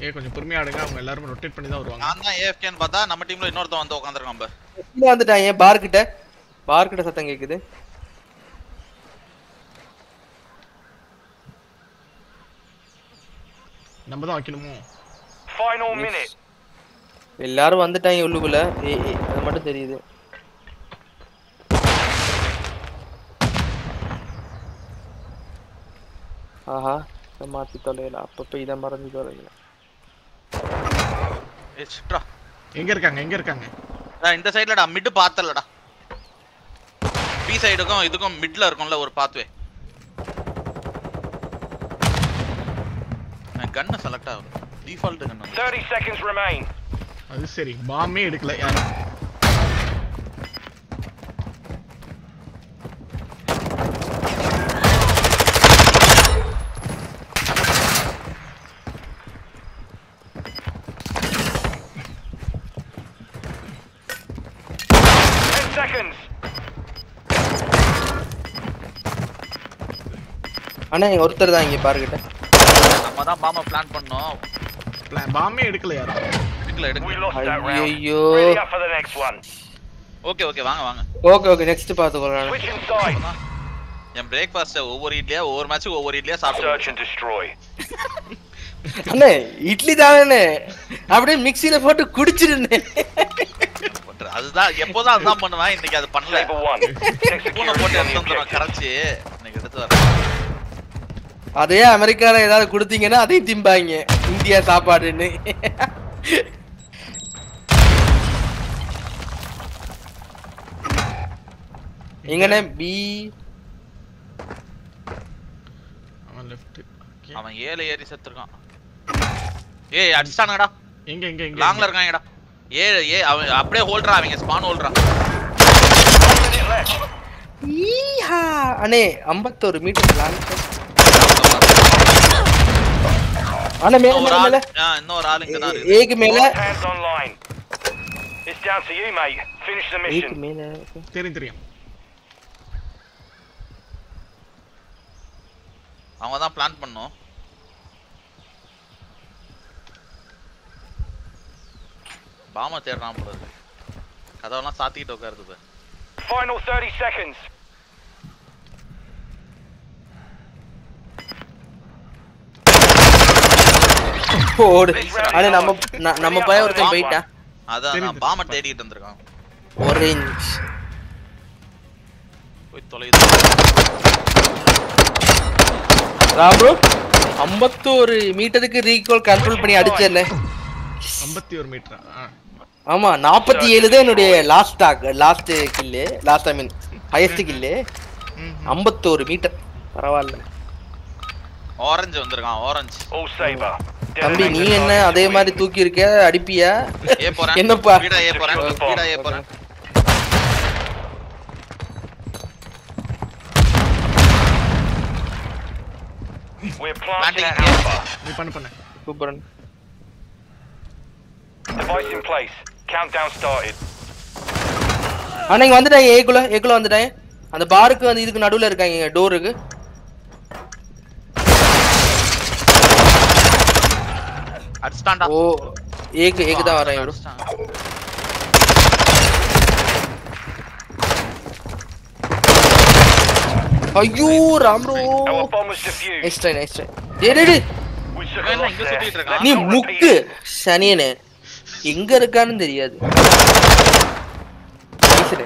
ஏ கொஞ்சம் பொறுமையா ஆடுங்க அவங்க எல்லாரும் ரொட்டேட் பண்ணி தான் வருவாங்க நான் தான் ஏஎஃப்கேன்னு பார்த்தா நம்ம டீம்ல இன்னொருத்தன் வந்து உட்காந்துருக்கான் பா கீழே வந்துட்டாங்க பார் கிட்ட பார் கிட்ட சத்தம் கேக்குது நம்ம தான் வைக்கணுமோ Final minute. எல்லாரும் வந்துட்டாங்க உள்ளுக்குள்ள ஏய் ஏய், அது மட்டும் தெரியுது ஆஹா இதை மாத்தி தொலைல அப்பப்ப இதை மறந்து தொலைல ஏ சிட்ரா எங்க இருக்காங்க எங்க இருக்காங்க இந்த சைடுலடா மிட் பார்த்தலடா பி சைடுக்கும் இதுக்கும் மிட்ல இருக்கும்ல ஒரு பாத்வே கன்னு செலக்ட் ஆகும் டிஃபால்ட் கன்னு 30 seconds remain. அது சரி பாம்பே எடுக்கல யாரும் Ten seconds. ஆனா இங்க ஒருத்தர் தான் இங்க பாரு கிட்ட நம்ம தான் பாம்ப பிளான் பண்ணோம் பாம்பே எடுக்கல யாரும் எடுக்கல We எடுக்கல lost that round. ஐயோ Ready up for the next one. Okay okay வாங்க வாங்க ஓகே ஓகே நெக்ஸ்ட் பாத்துக்கலாம் Switch inside. என் பிரேக்ஃபாஸ்ட் ஒவ்வொரு இட்லியா ஒவ்வொரு மேட்ச்சுக்கு ஒவ்வொரு இட்லியா Search சாப்பிட்டு and destroy. அண்ணே இட்லி தானே அப்படியே மிக்ஸில போட்டு குடிச்சிருந்தேன் அதுதான் எப்போதும் அதுதான் பண்ணுவேன் இன்னைக்கு அது பண்ணல Saber one. Check பூனை security போட்டு on the எடுத்து வந்துடும் objective. கரைச்சி இன்னைக்கு எடுத்து வரேன் அதே அமெரிக்கால ஏதாவது கொடுத்தீங்கன்னா அதையும் திம்பாங்க இந்தியா சாப்பாடுன்னு எங்கண்ணே பி அவன் லெஃப்ட் அவன் ஏழு ஏறி செத்துருக்கான் ஏய் அடிச்சிட்டானுங்கடா எங்க எங்க எங்க லாங்ல இருக்காங்கடா ஏழு ஏ அவன் அப்படியே ஹோல்டரா அவங்க ஸ்பான் ஹோல்டரா One minute left. ஈஹா அண்ணே ஐம்பத்தோரு மீட்டர் லாங் அண்ணா மேல இன்னொரு மேல ஆள் மேல ஆ, இன்னொரு ஆள் இங்க தான் இருக்கு ஏக்கு மேல Last hands online. It's down to you, mate. Finish the ஏக்கு mission. மேல தெரியும் தெரியும் அவங்க தான் பிளான் பண்ணோம் பாம தேடுறான் போல இருக்கு கதவெல்லாம் சாத்திக்கிட்டு உட்காருது பாரு. Final 30 seconds. ஓடு அண்ணே நம்ம ந- நம்ம பையன் ஒருத்தன் போயிட்டான் அதான் தெரியுது. நான் பாம தேடிட்டு இருந்திருக்கான் ஒரேஞ்ச் போய் தொலையுது ராம் ப்ரோ ஐம்பத்தோரு மீட்டருக்கு ரீகால் கண்ட்ரோல் பண்ணி அடிச்சேன்ல ஐம்பத்தி ஒரு மீட்டரா ஆமா நாற்பத்தி ஏழு தான் என்னுடைய லாஸ்ட் டாக் last kill last I mean highest kill ஐம்பத்தோரு மீட்டர் பரவாயில்ல ஆரஞ்சு வந்திருக்கான் ஆரஞ்சு All Saber. தம்பி நீ என்ன அதே மாதிரி தூக்கி இருக்க அடிப்பியா ஏ போறேன் என்னப்பா வீடா ஏ போறேன் வீடா ஏ போறேன் We're planting Planting Alpha. நீ பண்ணு பண்ணு super Device in place. Countdown started. ஆனா இங்க வந்துட்டாங்க ஏக்குள்ள ஏக்குள்ள வந்துட்டாங்க அந்த பாருக்கு வந்து இதுக்கு நடுவுல இருக்காங்க டோருக்கு அடிச்சிட்டான்டா ஓ ஏக்கு ஏக்கு தான் வரேன் இவரு அடிச்சிட்டான். ஐயோ Ram bro Our bomb was defused. Next try next try டேய் டேய், டேய் We took இவன் a என்ன loss இங்க there. சுத்திட்டு இருக்கான்? நீ Let's not முக்கு repeat it. சனியனே எங்க இருக்கான்னு தெரியாது பேசுறேன்.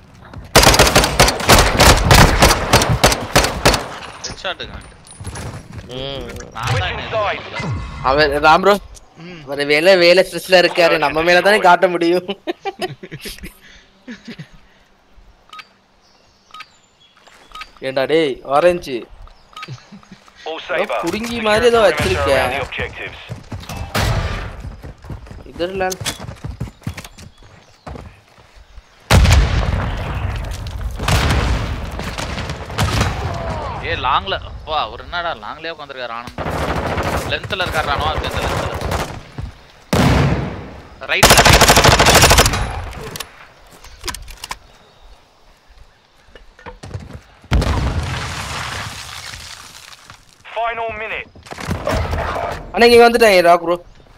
ஹெட்ஷாட்டுங்க ம். நான் தான் என்ன inside. எதிர்பார்க்கல. அவர் ராம் ப்ரோ அவர் வேலை வேலை ஸ்ட்ரெஸ்ல இருக்காரு நம்ம மேல தானே காட்ட முடியும் ஏண்டா டேய் ஆரஞ்சு All Saber. புடுங்கி Secure மாதிரி ஏதோ perimeter வச்சிருக்க. around the objectives. இதெல்லாம் ஏ லாங்ல வா அவர் என்னடா லாங்லயே உட்காந்துருக்காரு ஆனந்த் லென்த்ல இருக்காரு ராணுவ லென்த்ல லென்த்ல ரைட்ல Final minute. ஆனா இங்க வந்துட்டாங்க ராக் ப்ரோ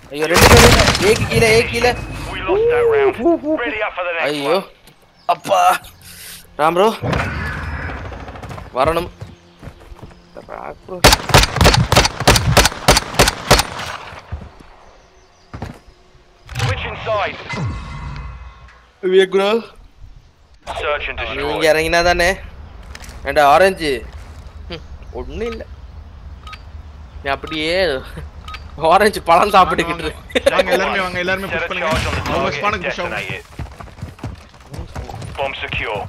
ஐயோ ரெண்டு பேரும் ஏக்கு கீழே ஏ கீழே We lost that round. Ready up for the next ஐயோ one. அப்பா ராம் ப்ரோ வரணும் rock bro Switching sides. Vivek bro Search and நீங்க destroy. இறங்கினா தானே ஏண்டா ஆரஞ்சு ஒன்றும் இல்லை நீ அப்படியே ஆரஞ்சு பழம் சாப்பிட்டுக்கிட்டு இரு. வாங்க எல்லாருமே வாங்க எல்லாருமே Set push a charge on the பண்ணுங்க அவங்க target and ஸ்பானுக்கு புஷ் ஆகும் detonate it. Bomb secure.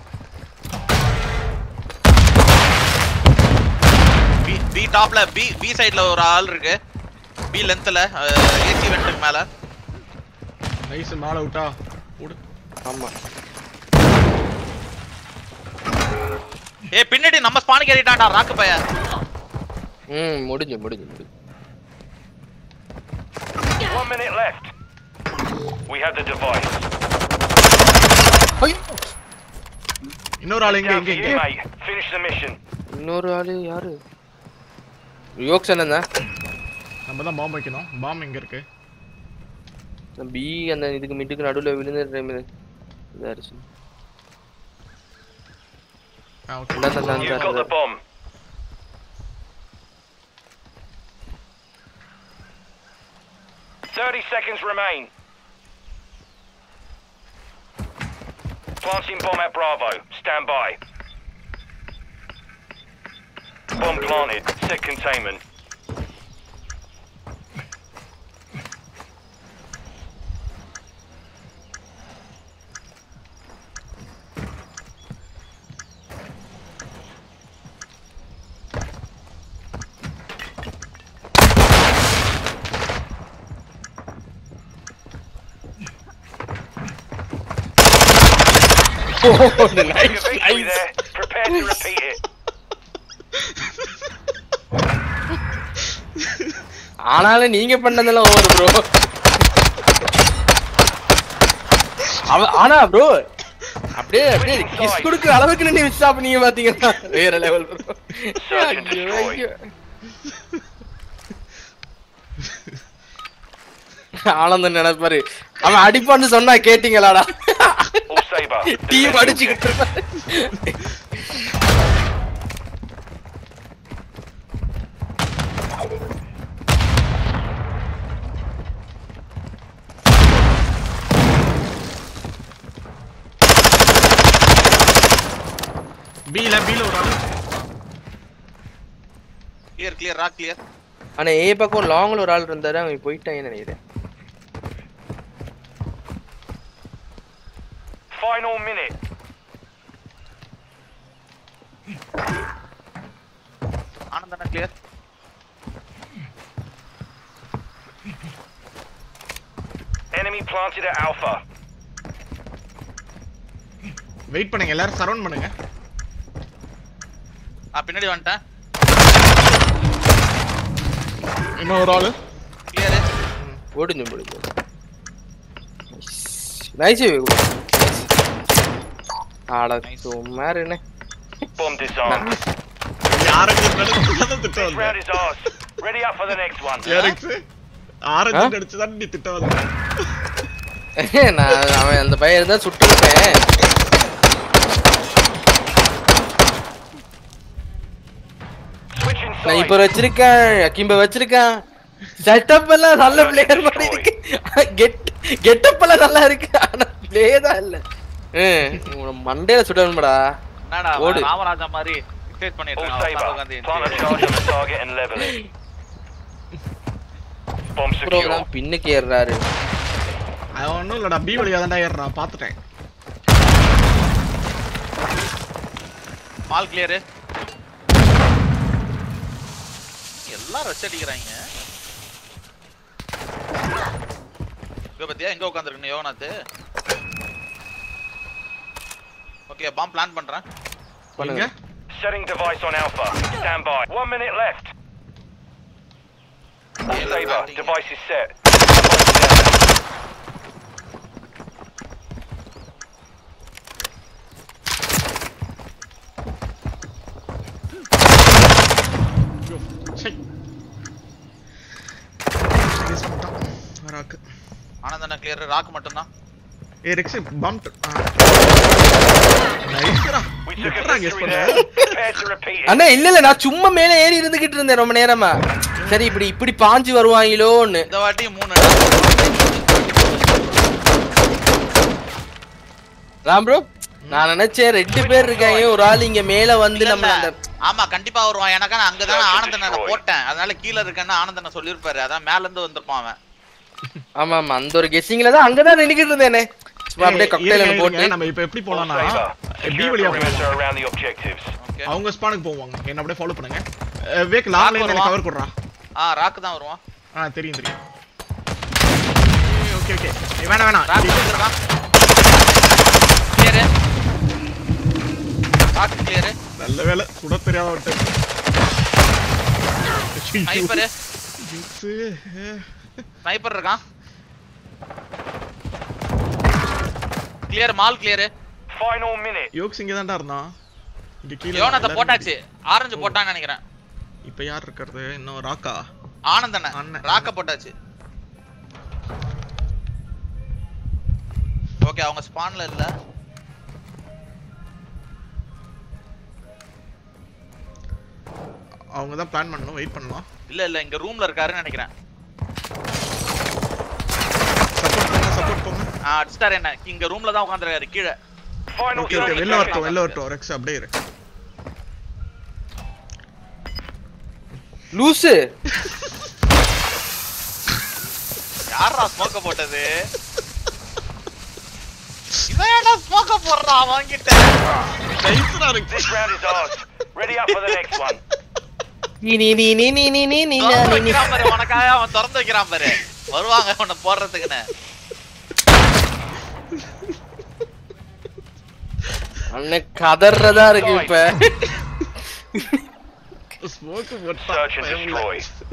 B B டாப்ல பி பி சைடுல ஒரு ஆள் இருக்கு பி லென்த்ல ஏசி வென்ட்டுக்கு மேல நைஸ் மேல விட்டா விடு ஆமா ஏய் பின்னாடி நம்ம ஸ்பானுக்கு ஏறிட்டான்டா ராக்கு பையன் ம் முடிஞ்சு முடிஞ்சு முடிஞ்சு One minute left. We have the device. இன்னொரு ஆள் எங்க Down எங்க to எங்க you, mate. Finish the mission. இன்னொரு ஆளு யாரு யோக்ஸ் என்ன நம்ம தான் பாம்பு வைக்கணும் பாம்பு எங்க இருக்கு பி அந்த இதுக்கு மிட்டுக்கு நடுவுல விழுந்து டைம் இதாயிருச்சு ஆ ஓகே இந்தா, இந்தா, இந்தா, You've got the இந்தா. bomb. Thirty seconds remain. Planting bomb at Bravo. Stand by. Bomb planted. Set containment. Take a victory there. Prepare to repeat it. ஆனாலும் நீங்க பண்ணதெல்லாம் ஓவர் ப்ரோ அவ ஆனா ப்ரோ அப்படியே அப்படியே கிஸ் கொடுக்குற அளவுக்கு நின்று மிஸ் ஆப் நீங்க பாத்தீங்கன்னா வேற level bro Search and destroy. Anandan நினைப்பாரு அவன் அடிப்பான்னு சொன்னா கேட்டீங்களாடா All Saber. டீம் அடிச்சுக்கிட்டு இருப்பாரு. பில பில ஒரு ஆள் கிளியர் கிளியர் ராக் கிளியர் ஆனா ஏ பக்கம் லாங்ல ஒரு ஆள் இருந்தாரு அவன் போயிட்டாங்கன்னு நினைக்கிறேன் Final minute. ஆனந்தனா clear Enemy planted at Alpha. Wait பண்ணுங்க எல்லாரும் சரவுண்ட் பண்ணுங்க நான் பின்னாடி வந்துட்டேன் இன்னும் ஒரு ஆளு கிளியர் முடிஞ்சு முடிஞ்சு நைஸ் ஆட சும்மா என்ன Bomb disarmed. யாருக்கு இருந்தாலும் திட்டம் This round வந்து is ours. Ready up for the next one. யாருக்கு ஆரஞ்சு அடிச்சுதான் நீ திட்டம் வந்து நான் அவன் அந்த பையன் இருந்தா சுட்டுருப்பேன் Switching நான் இப்ப sides. வச்சிருக்கேன் அக்கிம்ப வச்சிருக்கேன் செட்டப் எல்லாம் நல்ல பிளேயர் மாதிரி இருக்கு கெட் கெட்டப் எல்லாம் நல்லா இருக்கு ஆனா பிளே தான் இல்ல ஹம், உன மண்டையில சுடணும்டா என்னடா ஓடு. ராமராஜா மாதிரி எக்ஸைட் பண்ணிட்டு All இருக்கான் Saber. உட்காந்து Plant a charge on the target and level it. Bomb secure. Programme பின்னுக்கு ஏறுறாரு அவன் ஒன்றும் இல்லடா பி வழியா தான்டா ஏறுறான் பார்த்துட்டேன் மால் கிளியர் எல்லாம் ரஷ் அடிக்கிறாங்க இங்க பத்தியா எங்க உட்காந்துருக்கு யோகநாத் ஓகே பாம் பிளான் பண்றேன் பண்ணுங்க Setting device on Alpha. Stand by. One minute left. All Saber. Device is set. Device set. ஐயோ, சை. Miss பண்ணிட்டான். ராக்கு ஆனந்தண்ணா கிளியர் ராக் மட்டும்தான் ஏ ரெக்ஸ் பம்ப் நைஸ்ரா We took a எப்படா கெஸ் victory பண்ண there. Prepare to repeat it. அண்ணா இல்ல இல்ல நான் சும்மா மேல ஏறி இருந்துகிட்டு இருந்தேன் ரொம்ப நேரமா சரி இப்படி இப்படி பாஞ்சு வருவாங்களோன்னு இந்த வாட்டி மூணு ராம் ப்ரோ நான் நினைச்சேன் ரெண்டு பேர் இருக்காங்க ஒரு ஆள் இங்க மேல வந்து இல்ல, நம்ம இல்ல. அந்த ஆமா கண்டிப்பா வருவான் எனக்கா நான் அங்கதானே Search and ஆனந்தனை destroy. போட்டேன் அதனால கீழ இருக்கேன்னு ஆனந்தனை சொல்லிருப்பாரு அதான் மேல இருந்து வந்திருப்பான் அவன் ஆமா ஆமா அந்த ஒரு கெஸ்ஸிங்ல தான் அங்கதான் நின்னுக்கிட்டு இருந்தேனே சும்மா அப்படியே ஏய், கக்டைல இருங்க, போட்டு இருங்க, நம்ம இப்ப எப்படி All போலாம்னா saver. பி Secure வழியா perimeter போவோம் around the objectives. ஓகே அவங்க ஸ்பானுக்கு போவாங்க என்ன அப்படியே ஃபாலோ பண்ணுங்க அஹ், வேக் லாங் லைன் வருவான். கவர் கொடுறா ஆ ராக்கு தான் வருவான் ஆ தெரியும் தெரியும் ஓகே ஓகே வேணாம் வேணாம் ராக் வச்சிருக்கான் கிளியர் ராக் கிளியர் நல்ல வேலை சுட தெரியாத விட்டு ஸ்னைப்பர் ஜிங்ஸ் ஸ்னைப்பர் இருக்கான் கிளியர் மால் கிளியர் Final minute. யோக்ஸ் இங்க தான்டா இருந்தான் இங்க கீழ யோனத்தை எல்லாரும் போட்டாச்சு ஆரஞ்சு போட்டான்னு நினைக்கிறேன் இப்ப யார் இருக்கிறது இன்னும் ராக்கா ஆனந்தண்ண அண்ணன். ராக்க போட்டாச்சு ஓகே அவங்க ஸ்பான்ல இல்ல அவங்க தான் பிளான் பண்ணணும் வெயிட் பண்ணலாம் இல்ல இல்ல இங்க ரூம்ல இருக்காருன்னு நினைக்கிறேன் சப்போர்ட் பண்ணுங்க சப்போர்ட் பண்ணுங்க ஆ, அடிச்சிட்டாரு என்ன இங்க ரூம்ல தான் உட்காந்துருக்காரு கீழே Final ஓகே ஓகே 30 வெளில வரட்டும் seconds. வெளில வரட்டும் ரெக்ஸ் அப்படியே இரு லூசு யாரா ஸ்மோக்க போட்டது இவன் ஏன்டா ஸ்மோக்க போடுறான் வாங்கிட்ட நைஸ்ரா Rex This round is ours. Ready up for the next one. நீ நீ நீ நீ நீ நீ நீ நீ திறந்து நீ நீ வைக்கிறான் பாரு உனக்காக அவன் திறந்து வைக்கிறான் பாரு வருவாங்க உன்னை போடுறதுக்குன்னு அண்ணன் கதறதா இருக்கு இப்ப ஸ்மோக் போட்டா Search and destroy.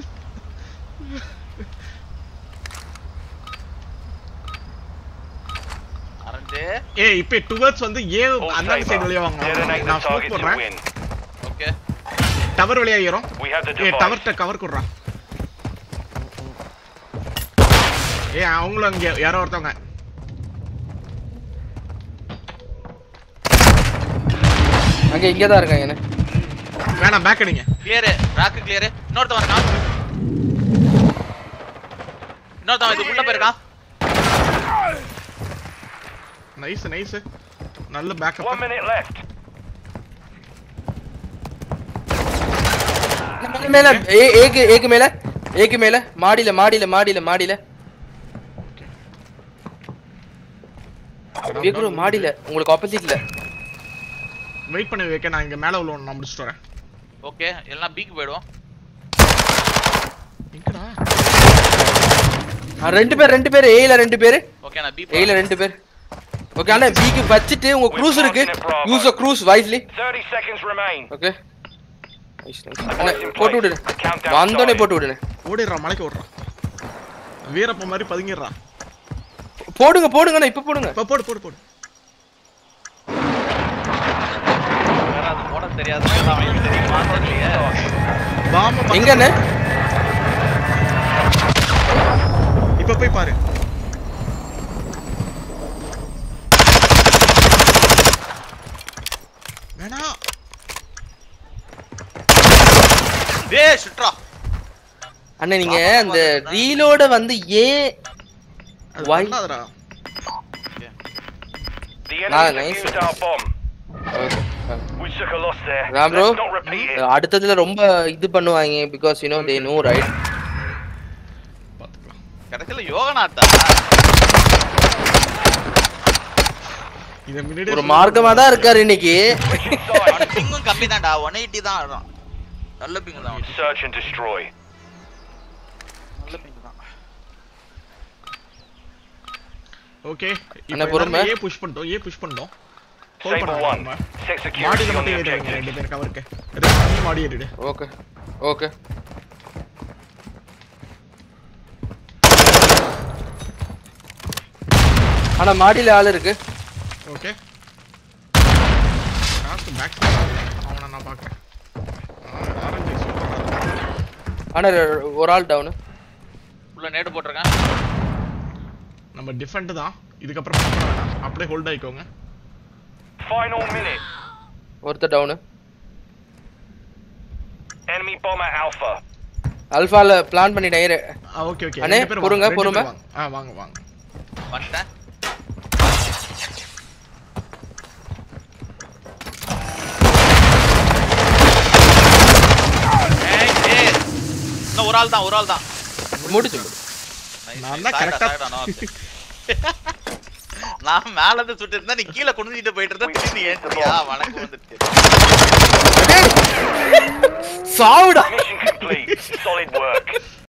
அரஞ்சு ஏய் இப்போ டுவர்ட்ஸ் வந்து ஏ All அந்த saber. சைடு வழியா வாங்க Detonate the நான் ஸ்மோக் target to போடுறேன் win. ஓகே டவர் வழியா ஏறும் We have the ஏய் device. டவர்ட்ட கவர் கொடுறா ஏய் அவங்களும் அங்க யாரோ ஒருத்தவங்க அங்க இங்கதான் இருக்காங்க என்ன வேணாம் பேக் அடிங்க கிளியர் ராக்கு கிளியர் இன்னொருத்தவன் இருக்கான் இன்னொருத்தவன் இதுக்குள்ள போயிருக்கான் நைஸ் நைஸ் நல்ல பேக்கப் One minute left. மேல, மேல ஏ ஏக்கு ஏக்கு மேல ஏக்கு மேல மாடியில மாடியில மாடியில மாடியில வேகுரு மாடியில உங்களுக்கு ஆப்போசிட்ல வெயிட் பண்ணி வைக்க நான் இங்க மேல உள்ள நான் முடிச்சிட்டு வரேன் ஓகே எல்லாம் பீக்கு போயிடுவோம் எங்கடா ரெண்டு பேர் ரெண்டு பேர் ஏல ரெண்டு பேர் ஓகே நான் பீ ஏல ரெண்டு பேர் ஓகே அண்ணா பிக்கு வச்சிட்டு உங்க க்ரூஸ் இருக்கு use cruise wisely 30 seconds remain. Okay அண்ணா போட்டு விடுங்க வந்தோடனே போட்டு விடுங்க ஓடிடுறா மலைக்கு ஓடுறா வீரப்ப மாதிரி பதுங்கிடுறா போடுங்க போடுங்கண்ணா இப்ப போடுங்க இப்ப போடு போடு போடு வேற அது போட தெரியாது அவன் தெரியுமா தெரியலையே பாம்ப எங்க அண்ணே இப்ப போய் பாரு வேணா டேய் சுட்ரா அண்ணா நீங்க அந்த ரீலோட வந்து ஏ அது Why? பண்ணாதடா The Ah, enemy nice. defused our bomb. We took a loss there. Ram bro. Let's not repeat it. அடுத்ததுல ரொம்ப இது பண்ணுவாங்க because you know they know right பாத்துக்கலாம் கடைசியில யோகநாத்தா இத முன்னாடியே ஒரு மார்க்கமா தான் இருக்காரு இன்னைக்கு அவன் பிங்கும் கம்மி தான்டா ஒன் எயிட்டி தான் ஆடுறான் நல்ல பிங் தான் அவனுக்கு. Search and destroy. நல்ல பிங் தான் ஓகே அண்ணா, இப்போ பொறுமை. ஏ புஷ் பண்ணிட்டோம் ஏ புஷ் பண்ணிட்டோம் Hold Saber பண்ணாத 1. நம்ம. Set security மாடியில on மட்டும் the ஏறிடுங்க objectives. ரெண்டு பேர் கவருக்கு ரெண்டு நீ மாடி ஏறிடு ஓகே ஓகே ஆனா மாடியில ஆள் இருக்கு ஓகே காசு பேக் அவனை நான் பார்க்கறேன் ஆரஞ்சு சூப்பரா ஆனா ரெ- ஒரு ஆள் டவுன் உள்ள நேடு போட்டிருக்கேன் நம்ம டிஃபெண்ட் தான் இதுக்கப்புறம் push பண்ண வேணாம். அப்படியே ஹோல்ட் ஆயிக்கோங்க Final minute. ஒருத்தர் டவுனு Enemy bomber Alpha. அல்ஃபால பிளான் பண்ணிட்டேன் இரு ஓகே ஓகே அண்ணே, பொறுங்க, பொறுமை. ஆ வாங்க வாங்க வந்துட்டேன் ஏய், ஏய். இன்னும் ஒரு ஆள் தான் ஒரு ஆள் தான் முடிச்சு முடி. Nice, நான் nice. தான் சாரிடா, correct ஆ- சாரிடா, நான் வந்து. நான் மேல இருந்து சுட்டு இருந்தா நீ கீழே குனிஞ்சிட்டு போயிட்டு இருந்தா திரும்பி ஏன்றியா வணக்கம் வந்துட்டு சாவுடா Mission complete. Solid work.